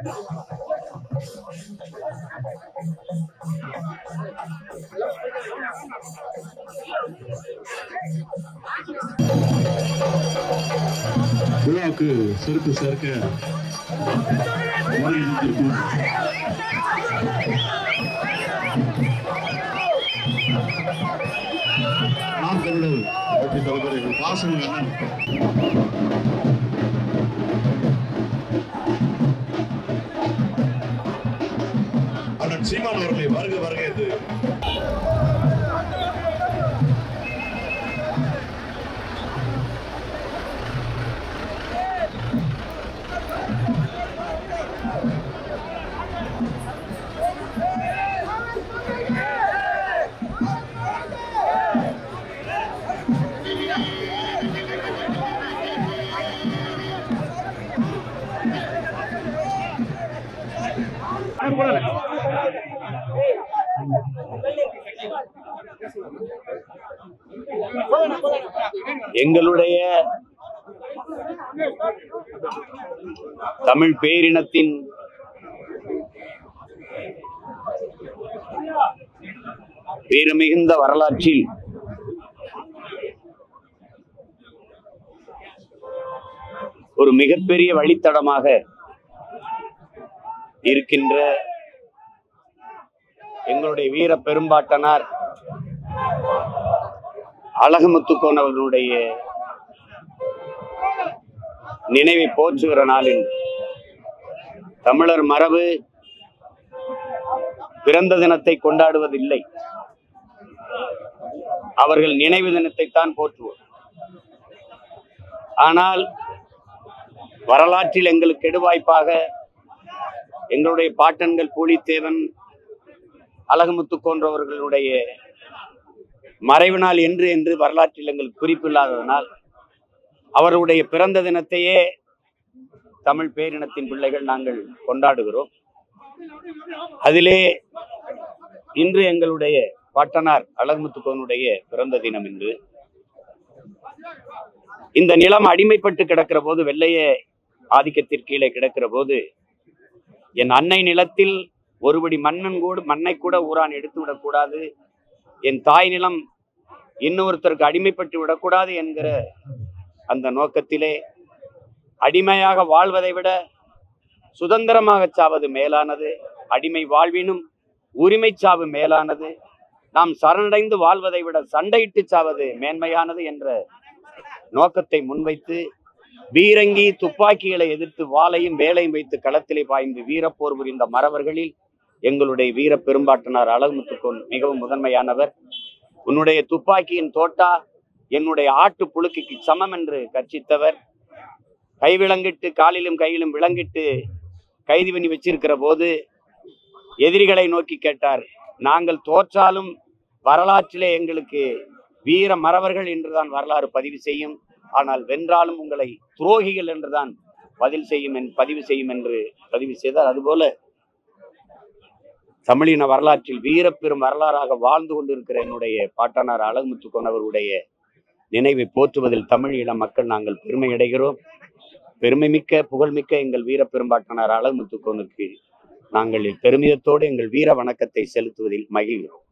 விழாவுக்கு செருப்பு சேர்க்க வருகிறதற்கு நாம் தமிழர் கட்சி தலைவர் வாசன் அண்ணன் அண்ணன் சீமான் அவர்களை வருக வருக என்று எங்களுடைய தமிழ் பேரினத்தின் வீரமிகுந்த வரலாற்றில் ஒரு மிகப்பெரிய வழித்தடமாக இருக்கின்ற எங்களுடைய வீர பெரும்பாட்டனார் அழகுமுத்துக்கோன் அவர்களுடைய நினைவை போற்றுகிற நாளில் தமிழர் மரபு பிறந்த தினத்தை கொண்டாடுவதில்லை அவர்கள் நினைவு தினத்தை தான் போற்றுவோம் ஆனால் வரலாற்றில் எங்களுக்கு கெடுவாய்ப்பாக எங்களுடைய பாட்டன்கள் பூலித்தேவன் அழகுமுத்து போன்றவர்களுடைய மறைவு நாள் என்று என்று வரலாற்றில் எங்களுக்கு குறிப்பில்லாததனால் அவருடைய பிறந்த தினத்தையே தமிழ் பேரினத்தின் பிள்ளைகள் நாங்கள் கொண்டாடுகிறோம் அதிலே இன்று எங்களுடைய பாட்டனார் அழகுமுத்துக்கோனுடைய பிறந்த தினம் என்று இந்த நிலம் அடிமைப்பட்டு கிடக்கிற போது வெள்ளைய ஆதிக்கத்திற்கு கீழே கிடக்கிற போது என் அன்னை நிலத்தில் ஒருபடி மண்ணன் கூட மண்ணை கூட ஊரான் எடுத்து விடக்கூடாது என் தாய் நிலம் இன்னொருத்தருக்கு அடிமைப்பட்டு விடக்கூடாது என்கிற அந்த நோக்கத்திலே அடிமையாக வாழ்வதை விட சுதந்திரமாக சாவது மேலானது அடிமை வாழ்வினும் உரிமை சாவு மேலானது நாம் சரணடைந்து வாழ்வதை விட சண்டையிட்டு சாவது மேன்மையானது என்ற நோக்கத்தை முன்வைத்து பீரங்கி துப்பாக்கிகளை எதிர்த்து வாளையும் வேலையும் வைத்து களத்திலே பாய்ந்து வீரப்போர் புரிந்த மறவர்களில் எங்களுடைய வீர பெரும்பாட்டனார் அழகுமுத்துக்கோன் மிகவும் முதன்மையானவர் உன்னுடைய துப்பாக்கியின் தோட்டா என்னுடைய ஆட்டு புழுக்கைக்கு சமம் என்று கர்ச்சித்தவர் கை விலங்கிட்டு காலிலும் கையிலும் விலங்கிட்டு கைது பண்ணி வச்சிருக்கிற போது எதிரிகளை நோக்கி கேட்டார் நாங்கள் தோற்றாலும் வரலாற்றிலே எங்களுக்கு வீர மறவர்கள் என்றுதான் வரலாறு பதிவு செய்யும் ஆனால் வென்றாலும் உங்களை துரோகிகள் என்றுதான் பதில் செய்யும் என் பதிவு செய்யும் என்று பதிவு செய்தார் அதுபோல தமிழின வரலாற்றில் வீரப்பெரும் வரலாறாக வாழ்ந்து கொண்டிருக்கிற என்னுடைய பாட்டனார் அழகுமுத்துக்கோன் அவருடைய நினைவை போற்றுவதில் தமிழ் இள மக்கள் நாங்கள் பெருமை அடைகிறோம் பெருமைமிக்க புகழ்மிக்க எங்கள் வீர பெரும்பாட்டனார் அழகுமுத்துக்கோனுக்கு நாங்கள் பெருமிதத்தோடு எங்கள் வீர வணக்கத்தை செலுத்துவதில் மகிழ்கிறோம்